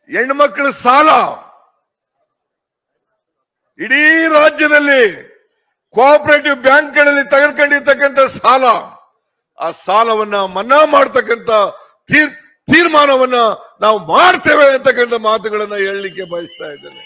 ಹೆಣ್ಮಕ್ಳ ಸಾಲ ಇಡೀ ರಾಜ್ಯದಲ್ಲಿ ಕೋಆಪರೇಟಿವ್ ಬ್ಯಾಂಕ್ಗಳಲ್ಲಿ ತೆಗೆದುಕೊಂಡಿರ್ತಕ್ಕಂಥ ಸಾಲ ಆ ಸಾಲವನ್ನ ಮನ್ನಾ ಮಾಡ್ತಕ್ಕಂಥ ತೀರ್ ತೀರ್ಮಾನವನ್ನ ನಾವು ಮಾಡ್ತೇವೆ ಅಂತಕ್ಕಂಥ ಮಾತುಗಳನ್ನ ಹೇಳಲಿಕ್ಕೆ ಬಯಸ್ತಾ ಇದ್ದೇನೆ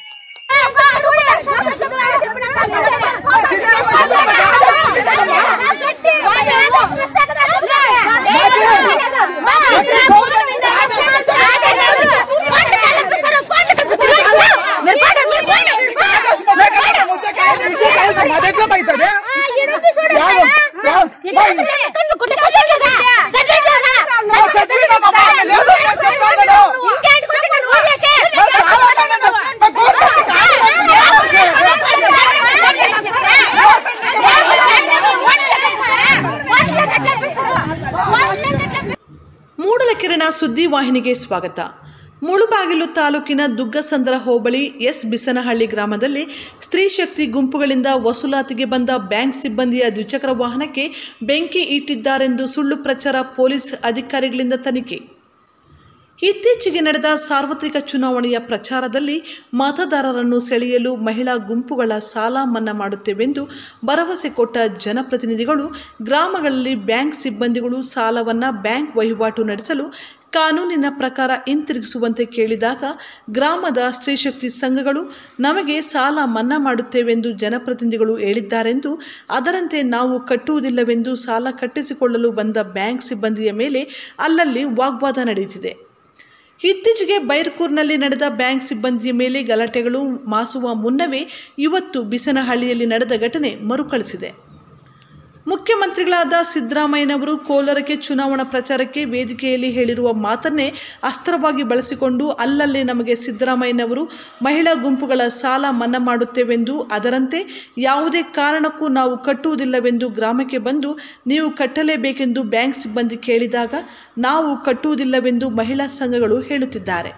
ಮೂಡಲಕಿರಣ ಸುದ್ದಿವಾಹಿನಿಗೆ ಸ್ವಾಗತ ಮುಳುಬಾಗಿಲು ತಾಲೂಕಿನ ದುಗ್ಗಸಂದ್ರ ಹೋಬಳಿ ಎಸ್ ಬಿಸನಹಳ್ಳಿ ಗ್ರಾಮದಲ್ಲಿ ಸ್ತ್ರೀ ಶಕ್ತಿ ಗುಂಪುಗಳಿಂದ ವಸೂಲಾತಿಗೆ ಬಂದ ಬ್ಯಾಂಕ್ ಸಿಬ್ಬಂದಿಯ ದ್ವಿಚಕ್ರ ವಾಹನಕ್ಕೆ ಬೆಂಕಿ ಇಟ್ಟಿದ್ದಾರೆಂದು ಸುಳ್ಳು ಪ್ರಚಾರ ಪೊಲೀಸ್ ಅಧಿಕಾರಿಗಳಿಂದ ತನಿಖೆ ಇತ್ತೀಚೆಗೆ ನಡೆದ ಸಾರ್ವತ್ರಿಕ ಚುನಾವಣೆಯ ಪ್ರಚಾರದಲ್ಲಿ ಮತದಾರರನ್ನು ಸೆಳೆಯಲು ಮಹಿಳಾ ಗುಂಪುಗಳ ಸಾಲ ಮನ್ನಾ ಮಾಡುತ್ತೇವೆಂದು ಭರವಸೆ ಕೊಟ್ಟ ಜನಪ್ರತಿನಿಧಿಗಳು ಗ್ರಾಮಗಳಲ್ಲಿ ಬ್ಯಾಂಕ್ ಸಿಬ್ಬಂದಿಗಳು ಸಾಲವನ್ನು ಬ್ಯಾಂಕ್ ವಹಿವಾಟು ನಡೆಸಲು ಕಾನೂನಿನ ಪ್ರಕಾರ ಹಿಂತಿರುಗಿಸುವಂತೆ ಕೇಳಿದಾಗ ಗ್ರಾಮದ ಸ್ತ್ರೀಶಕ್ತಿ ಸಂಘಗಳು ನಮಗೆ ಸಾಲ ಮನ್ನಾ ಮಾಡುತ್ತೇವೆಂದು ಜನಪ್ರತಿನಿಧಿಗಳು ಹೇಳಿದ್ದಾರೆಂದು ಅದರಂತೆ ನಾವು ಕಟ್ಟುವುದಿಲ್ಲವೆಂದು ಸಾಲ ಕಟ್ಟಿಸಿಕೊಳ್ಳಲು ಬಂದ ಬ್ಯಾಂಕ್ ಸಿಬ್ಬಂದಿಯ ಮೇಲೆ ಅಲ್ಲಲ್ಲಿ ವಾಗ್ವಾದ ನಡೆಯುತ್ತಿದೆ ಇತ್ತೀಚೆಗೆ ಬೈರ್ಕೂರ್ನಲ್ಲಿ ನಡೆದ ಬ್ಯಾಂಕ್ ಸಿಬ್ಬಂದಿಯ ಮೇಲೆ ಗಲಾಟೆಗಳು ಮಾಸುವ ಮುನ್ನವೇ ಇವತ್ತು ಬಿಸನಹಳ್ಳಿಯಲ್ಲಿ ನಡೆದ ಘಟನೆ ಮರುಕಳಿಸಿದೆ ಮುಖ್ಯಮಂತ್ರಿಗಳಾದ ಸಿದ್ದರಾಮಯ್ಯನವರು ಕೋಲಾರಕ್ಕೆ ಚುನಾವಣಾ ಪ್ರಚಾರಕ್ಕೆ ವೇದಿಕೆಯಲ್ಲಿ ಹೇಳಿರುವ ಮಾತನ್ನೇ ಅಸ್ತ್ರವಾಗಿ ಬಳಸಿಕೊಂಡು ಅಲ್ಲಲ್ಲಿ ನಮಗೆ ಸಿದ್ದರಾಮಯ್ಯನವರು ಮಹಿಳಾ ಗುಂಪುಗಳ ಸಾಲ ಮನ್ನಾ ಮಾಡುತ್ತೇವೆಂದು ಅದರಂತೆ ಯಾವುದೇ ಕಾರಣಕ್ಕೂ ನಾವು ಕಟ್ಟುವುದಿಲ್ಲವೆಂದು ಗ್ರಾಮಕ್ಕೆ ಬಂದು ನೀವು ಕಟ್ಟಲೇಬೇಕೆಂದು ಬ್ಯಾಂಕ್ ಸಿಬ್ಬಂದಿ ಕೇಳಿದಾಗ ನಾವು ಕಟ್ಟುವುದಿಲ್ಲವೆಂದು ಮಹಿಳಾ ಸಂಘಗಳು ಹೇಳುತ್ತಿದ್ದಾರೆ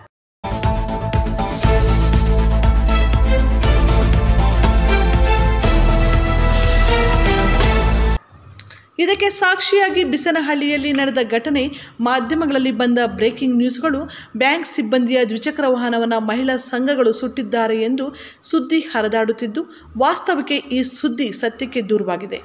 ಇದಕ್ಕೆ ಸಾಕ್ಷಿಯಾಗಿ ಬಿಸನಹಳ್ಳಿಯಲ್ಲಿ ನಡೆದ ಘಟನೆ ಮಾಧ್ಯಮಗಳಲ್ಲಿ ಬಂದ ಬ್ರೇಕಿಂಗ್ ನ್ಯೂಸ್ಗಳು ಬ್ಯಾಂಕ್ ಸಿಬ್ಬಂದಿಯ ದ್ವಿಚಕ್ರ ವಾಹನವನ್ನು ಮಹಿಳಾ ಸಂಘಗಳು ಸುಟ್ಟಿದ್ದಾರೆ ಎಂದು ಸುದ್ದಿ ಹರಿದಾಡುತ್ತಿದ್ದು ವಾಸ್ತವಕ್ಕೆ ಈ ಸುದ್ದಿ ಸತ್ಯಕ್ಕೆ ದೂರವಾಗಿದೆ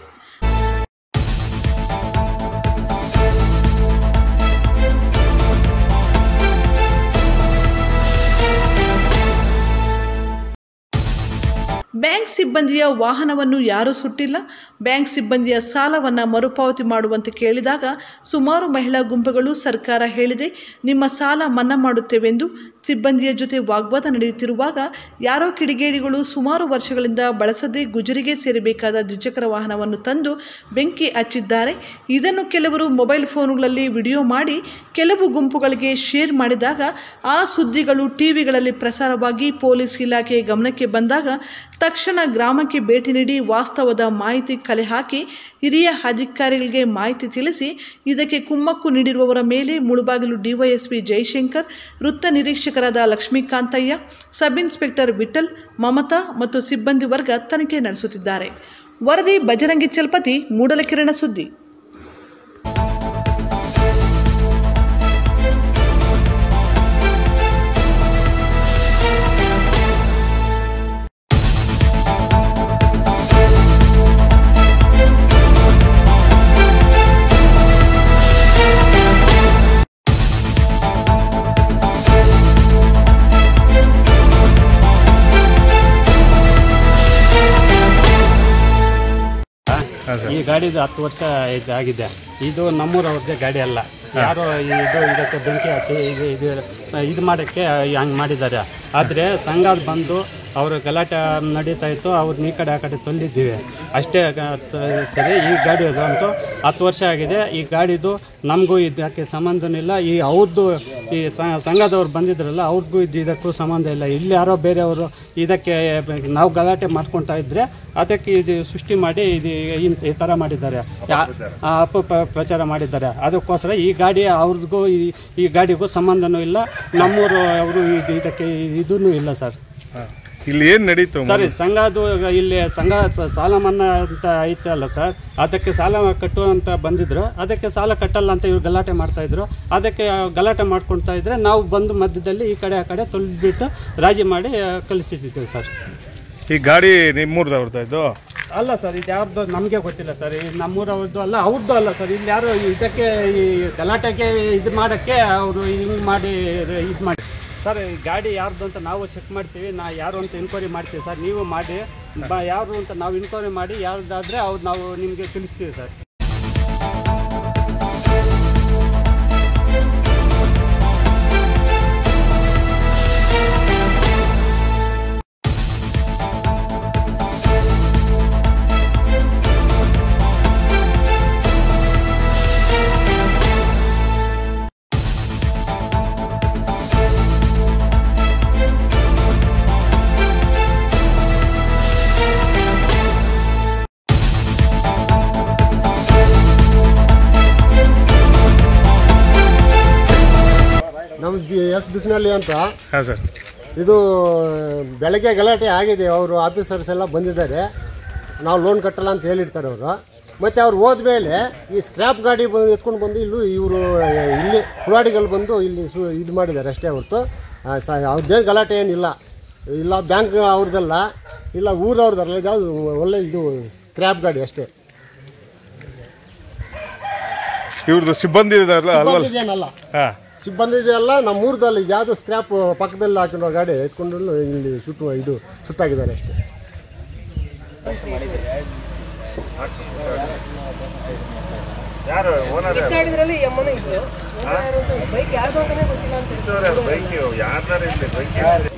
ಬ್ಯಾಂಕ್ ಸಿಬ್ಬಂದಿಯ ವಾಹನವನ್ನು ಯಾರೂ ಸುಟ್ಟಿಲ್ಲ ಬ್ಯಾಂಕ್ ಸಿಬ್ಬಂದಿಯ ಸಾಲವನ್ನು ಮರುಪಾವತಿ ಮಾಡುವಂತೆ ಕೇಳಿದಾಗ ಸುಮಾರು ಮಹಿಳಾ ಗುಂಪುಗಳು ಸರ್ಕಾರ ಹೇಳಿದೆ ನಿಮ್ಮ ಸಾಲ ಮನ್ನಾ ಮಾಡುತ್ತೇವೆಂದು ಸಿಬ್ಬಂದಿಯ ಜೊತೆ ವಾಗ್ವಾದ ನಡೆಯುತ್ತಿರುವಾಗ ಯಾರೋ ಕಿಡಿಗೇಡಿಗಳು ಸುಮಾರು ವರ್ಷಗಳಿಂದ ಬಳಸದೆ ಗುಜರಿಗೆ ಸೇರಬೇಕಾದ ದ್ವಿಚಕ್ರ ವಾಹನವನ್ನು ತಂದು ಬೆಂಕಿ ಹಚ್ಚಿದ್ದಾರೆ ಇದನ್ನು ಕೆಲವರು ಮೊಬೈಲ್ ಫೋನುಗಳಲ್ಲಿ ವಿಡಿಯೋ ಮಾಡಿ ಕೆಲವು ಗುಂಪುಗಳಿಗೆ ಶೇರ್ ಮಾಡಿದಾಗ ಆ ಸುದ್ದಿಗಳು ಟಿವಿಗಳಲ್ಲಿ ಪ್ರಸಾರವಾಗಿ ಪೊಲೀಸ್ ಇಲಾಖೆ ಗಮನಕ್ಕೆ ಬಂದಾಗ ತಕ್ಷಣ ಗ್ರಾಮಕ್ಕೆ ಭೇಟಿ ನೀಡಿ ವಾಸ್ತವದ ಮಾಹಿತಿ ಕಲೆ ಹಾಕಿ ಹಿರಿಯ ಅಧಿಕಾರಿಗಳಿಗೆ ಮಾಹಿತಿ ತಿಳಿಸಿ ಇದಕ್ಕೆ ಕುಮ್ಮಕ್ಕು ನೀಡಿರುವವರ ಮೇಲೆ ಮುಳುಬಾಗಿಲು ಡಿವೈಎಸ್ಪಿ ಜಯಶಂಕರ್ ವೃತ್ತ ನಿರೀಕ್ಷಕರಾದ ಲಕ್ಷ್ಮೀಕಾಂತಯ್ಯ ಸಬ್ ಇನ್ಸ್ಪೆಕ್ಟರ್ ವಿಠಲ್ ಮಮತಾ ಮತ್ತು ಸಿಬ್ಬಂದಿ ವರ್ಗ ತನಿಖೆ ನಡೆಸುತ್ತಿದ್ದಾರೆ ವರದಿ ಬಜರಂಗಿ ಚಲ್ಪತಿ ಮೂಡಲಕಿರಣ ಸುದ್ದಿ ಈ ಗಾಡಿದು ಹತ್ತು ವರ್ಷ ಇದು ಆಗಿದೆ ಇದು ನಮ್ಮೂರವ್ರದ್ದೇ ಗಾಡಿ ಅಲ್ಲ ಯಾರೋ ಇದು ಇದಕ್ಕೆ ಬೆಂಕಿ ಹಾಕಿ ಇದು ಇದು ಇದು ಮಾಡೋಕ್ಕೆ ಹಂಗೆ ಮಾಡಿದ್ದಾರೆ ಆದರೆ ಸಂಘ ಬಂದು ಅವರು ಗಲಾಟೆ ನಡೀತಾ ಇತ್ತು ಅವ್ರನ್ನ ಈ ಕಡೆ ಆ ಕಡೆ ತಂದಿದ್ದೀವಿ ಅಷ್ಟೇ ಗ- ತ- ಸರಿ ಈ ಗಾಡಿದು ಅಂತೂ ಹತ್ತು ವರ್ಷ ಆಗಿದೆ ಈ ಗಾಡಿದು ನಮಗೂ ಇದಕ್ಕೆ ಸಂಬಂಧನೂ ಇಲ್ಲ ಈ ಅವ್ರದ್ದು ಈ ಸ- ಸಂಘದವ್ರು ಬಂದಿದ್ರಲ್ಲ ಅವ್ರಿಗೂ ಇದು ಇದಕ್ಕೂ ಸಂಬಂಧ ಇಲ್ಲ ಇಲ್ಲಿ ಯಾರೋ ಬೇರೆಯವರು ಇದಕ್ಕೆ ನಾವು ಗಲಾಟೆ ಮಾಡ್ಕೊತಾ ಇದ್ರೆ ಅದಕ್ಕೆ ಇದು ಸೃಷ್ಟಿ ಮಾಡಿ ಇದು ಇಂತ- ಈ ಥರ ಮಾಡಿದ್ದಾರೆ ಯಾ- ಆ, ಅಪ್ಪ ಪ- ಪ್ರಚಾರ ಮಾಡಿದ್ದಾರೆ ಅದಕ್ಕೋಸ್ಕರ ಈ ಗಾಡಿ ಅವ್ರಿಗೂ ಈ ಈ ಗಾಡಿಗೂ ಸಂಬಂಧನೂ ಇಲ್ಲ ನಮ್ಮೂರು ಅವರು ಇದು ಇದಕ್ಕೆ ಇದೂ ಇಲ್ಲ ಸರ್ ಇಲ್ಲಿ ಏನ್ ನಡೀತು ಸರ್ ಈ ಸಂಘ ಅದು ಈಗ ಇಲ್ಲಿ ಸಂಘ ಸ- ಸಾಲ ಮನ್ನಾ ಅಂತ ಐತಲ್ಲ ಸರ್ ಅದಕ್ಕೆ ಸಾಲ ಕಟ್ಟುವಂತ ಬಂದಿದ್ರು ಅದಕ್ಕೆ ಸಾಲ ಕಟ್ಟಲ್ಲ ಅಂತ ಇವ್ರು ಗಲಾಟೆ ಮಾಡ್ತಾ ಇದ್ರು ಅದಕ್ಕೆ ಗಲಾಟೆ ಮಾಡ್ಕೊಳ್ತಾ ಇದ್ರೆ ನಾವು ಬಂದು ಮಧ್ಯದಲ್ಲಿ ಈ ಕಡೆ ಆ ಕಡೆ ತೊಳೆದ್ಬಿಟ್ಟು ರಾಜಿ ಮಾಡಿ ಆ, ಕಳಿಸಿದ್ದೀವಿ ಸರ್ ಈ ಗಾಡಿ ನಿಮ್ಮೂರ್ದವ್ರದ್ದು ಇದು ಅಲ್ಲ ಸರ್ ಇದು ಯಾರ್ದು ನಮಗೆ ಗೊತ್ತಿಲ್ಲ ಸರ್ ಈ ನಮ್ಮೂರವ್ರದ್ದು ಅಲ್ಲ ಅವ್ರದ್ದು ಅಲ್ಲ ಸರ್ ಇಲ್ಲಿ ಯಾರು ಇದಕ್ಕೆ ಈ ಗಲಾಟೆಗೆ ಇದು ಮಾಡೋಕ್ಕೆ ಅವರು ಹಿಂಗೆ ಮಾಡಿ ಇದು ಮಾಡಿ ಸರ್ ಈ ಗಾಡಿ ಯಾರ್ದು ಅಂತ ನಾವು ಚೆಕ್ ಮಾಡ್ತೀವಿ ನಾ ಯಾರು ಅಂತ ಎನ್ಕ್ವೈರಿ ಮಾಡ್ತೀವಿ ಸರ್ ನೀವು ಮಾಡಿ ಬ ಯಾರು ಅಂತ ನಾವು ಎನ್ಕ್ವೈರಿ ಮಾಡಿ ಯಾರ್ದಾದ್ರೆ ಅವ್ರು ನಾವು ನಿಮಗೆ ತಿಳಿಸ್ತೀವಿ ಸರ್ ನಮ್ಮ ಬಿ ಎಸ್ ಬಿಸಿನಳ್ಳಿ ಅಂತ ಹಾಂ ಸರ್ ಇದು ಬೆಳಗ್ಗೆ ಗಲಾಟೆ ಆಗಿದೆ ಅವರು ಆಫೀಸರ್ಸ್ ಎಲ್ಲ ಬಂದಿದ್ದಾರೆ ನಾವು ಲೋನ್ ಕಟ್ಟಲ್ಲ ಅಂತ ಹೇಳಿರ್ತಾರೆ ಅವರು ಮತ್ತು ಅವ್ರು ಹೋದ್ಮೇಲೆ ಈ ಸ್ಕ್ರ್ಯಾಪ್ ಗಾಡಿ ಬಂದು ಎತ್ಕೊಂಡು ಬಂದು ಇಲ್ಲೂ ಇವರು ಇಲ್ಲಿ ಕುಳಾಡಿಗಳು ಬಂದು ಇಲ್ಲಿ ಸು ಇದು ಮಾಡಿದ್ದಾರೆ ಅಷ್ಟೇ ಹೊರತು ಆ, ಸ ಅವ್ರದ್ದೇನು ಗಲಾಟೆ ಏನಿಲ್ಲ ಇಲ್ಲ ಬ್ಯಾಂಕ್ ಅವ್ರದ್ದಲ್ಲ ಇಲ್ಲ ಊರವ್ರದ್ದಲ್ಲ ಇದಾವುದು ಒಳ್ಳೆ ಇದು ಸ್ಕ್ರ್ಯಾಪ್ ಗಾಡಿ ಅಷ್ಟೇ ಇವ್ರದ್ದು ಸಿಬ್ಬಂದಿ ಇದಾರಲ್ಲ ಅಲ್ವಲ್ಲ ಸಿಬ್ಬಂದಿದೇನಲ್ಲ ಹಾಂ ಸಿಬ್ಬಂದಿ ಇದೆಯಲ್ಲ ನಮ್ಮ ಊರದಲ್ಲಿ ಯಾವುದು ಸ್ಕ್ರ್ಯಾಪ್ ಪಕ್ಕದಲ್ಲಿ ಹಾಕಿರೋ ಗಾಡಿ ಎತ್ಕೊಂಡು ಇಲ್ಲಿ ಸುಟ್ಟು ಇದು ಸುಟ್ಟಾಗಿದ್ದಾರೆ ಅಷ್ಟೇ ಯಾರು ಓನರ್ ಗಾಡಿದ್ರಲ್ಲಿ ಎಮ್ಮನೂ ಇತ್ತು ಬೈಕ್ ಯಾರ್ದು ಅಂತಾನೆ ಗೊತ್ತಿಲ್ಲ ಅಂತ ಬೈಕ್ ಯಾರ್ದಾರ ಇರಲಿ ಬೈಕ್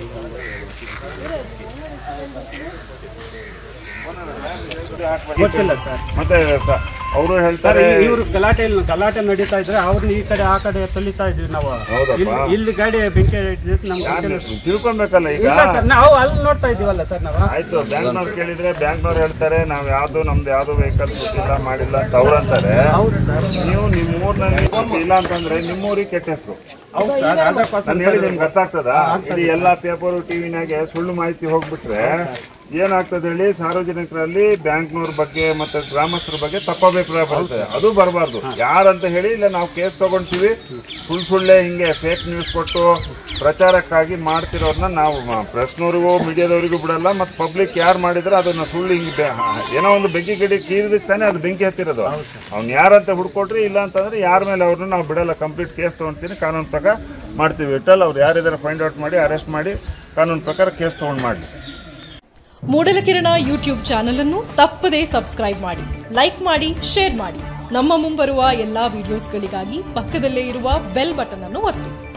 ಗೊತ್ತಿಲ್ಲ ಸರ್ ಮತ್ತೆ ಅವರು ಸರ್ ಹೇಳ್ತಾರೆ ಇವರು ಗಲಾಟೆ ಇಲ್ಲ ಗಲಾಟೆ ನಡೀತಾ ಇದ್ರೆ ಅವ್ರನ್ನ ಈ ಕಡೆ ಆ ಕಡೆ ತೊಳಿತಾ ಇದ್ವಿ ನಾವು ಹೌದಪ್ಪ. ಇಲ್ಲಿ- ಇಲ್ಲಿ ಗಾಡಿ ಬೆಂಕಿ ಇಟ್ಟಿದ್ದು ನಮ್ಗೆ ಗೊತ್ತಿಲ್ಲ ತಿಳ್ಕೊಬೇಕಲ್ಲ ಈಗ ಇಲ್ಲ ಸರ್ ನಾವು ಅಲ್ಲಿ ನೋಡ್ತಾ ಇದ್ದೀವಲ್ಲ ಸರ್ ನಾವು ಆಯ್ತು ಬ್ಯಾಂಕ್ನವ್ರು ಕೇಳಿದ್ರೆ ಬ್ಯಾಂಕ್ನವ್ರು ಹೇಳ್ತಾರೆ ನಾವ್ ಯಾವ್ದು ನಮ್ದು ಯಾವ್ದು ವೆಹಿಕಲ್ ಕೊಟ್ಟಿಲ್ಲ ಮಾಡಿಲ್ಲ ಅಂತ ಅವ್ರು ಅಂತಾರೆ ಹೌದು ಸರ್ ನೀವು ನಿಮ್ಮ ಊರ್ನಲ್ಲಿ ಇಲ್ಲ ಅಂತಂದ್ರೆ ನಿಮ್ಮೂರಿಗೆ ಕೆಟ್ಟ ಹೆಸರು ಹೌದು ಸರ್ ಅದಕ್ಕೋಸ್ಕರ ನಾನು ಹೇಳಿದ್ರೆ ನಿಮ್ಗೆ ಅರ್ಥ ಆಗ್ತದ ಇಡೀ ಎಲ್ಲಾ ಪೇಪರ್ ಟಿವಿನಾಗೆ ಸುಳ್ಳು ಮಾಹಿತಿ ಹೋಗ್ಬಿಟ್ರೆ ಏನಾಗ್ತದೆ ಹೇಳಿ ಸಾರ್ವಜನಿಕರಲ್ಲಿ ಬ್ಯಾಂಕ್ನವ್ರ ಬಗ್ಗೆ ಮತ್ತೆ ಗ್ರಾಮಸ್ಥರ ಬಗ್ಗೆ ತಪ್ಪಾಭಿಪ್ರಾಯ ಬರುತ್ತೆ ಅದು ಬರಬಾರ್ದು ಯಾರಂತ ಹೇಳಿ ಇಲ್ಲ ನಾವು ಕೇಸ್ ತಗೊಂತೀವಿ ಸುಳ್ಳು ಸುಳ್ಳೆ ಹಿಂಗೆ ಫೇಕ್ ನ್ಯೂಸ್ ಕೊಟ್ಟು ಪ್ರಚಾರಕ್ಕಾಗಿ ಮಾಡ್ತಿರೋರ್ನ ನಾವು ಪ್ರೆಸ್ನವ್ರಿಗೂ ಮೀಡಿಯಾದವರಿಗೂ ಬಿಡಲ್ಲ ಮತ್ತೆ ಪಬ್ಲಿಕ್ ಯಾರು ಮಾಡಿದ್ರೆ ಅದನ್ನ ಸುಳ್ಳು ಹಿಂಗೆ ಬೆ- ಏನೋ ಒಂದು ಬೆಂಕಿ ಗಿಡಿ ಕೀರಿದಕ್ಕೆ ತಾನೇ ಅದು ಬೆಂಕಿ ಹತ್ತಿರೋದು ಅವ್ನು ಯಾರಂತ ಹುಡ್ಕೊಟ್ರಿ ಇಲ್ಲ ಅಂತಂದ್ರೆ ಯಾರ ಮೇಲೆ ಅವ್ರನ್ನ ನಾವು ಬಿಡಲ್ಲ ಕಂಪ್ಲೀಟ್ ಕೇಸ್ ತಗೊಂತೀನಿ ಕಾನೂನು ಪ್ರಕಾರ ಮಾಡ್ತೀವಿ ವಿಠಲ್ ಅವ್ರು ಯಾರಿದ್ದಾರೆ ಫೈಂಡ್ ಔಟ್ ಮಾಡಿ ಅರೆಸ್ಟ್ ಮಾಡಿ ಕಾನೂನು ಪ್ರಕಾರ ಕೇಸ್ ತೊಗೊಂಡು ಮಾಡಲಿ ಮೂಡಲಕಿರಣ ಯೂಟ್ಯೂಬ್ ಚಾನಲ್ ಅನ್ನು ತಪ್ಪದೇ ಸಬ್ಸ್ಕ್ರೈಬ್ ಮಾಡಿ ಲೈಕ್ ಮಾಡಿ ಶೇರ್ ಮಾಡಿ ನಮ್ಮ ಮುಂಬರುವ ಎಲ್ಲಾ ವಿಡಿಯೋಸ್ಗಳಿಗಾಗಿ ಪಕ್ಕದಲ್ಲೇ ಇರುವ ಬೆಲ್ ಬಟನ್ ಅನ್ನು ಒತ್ತಿ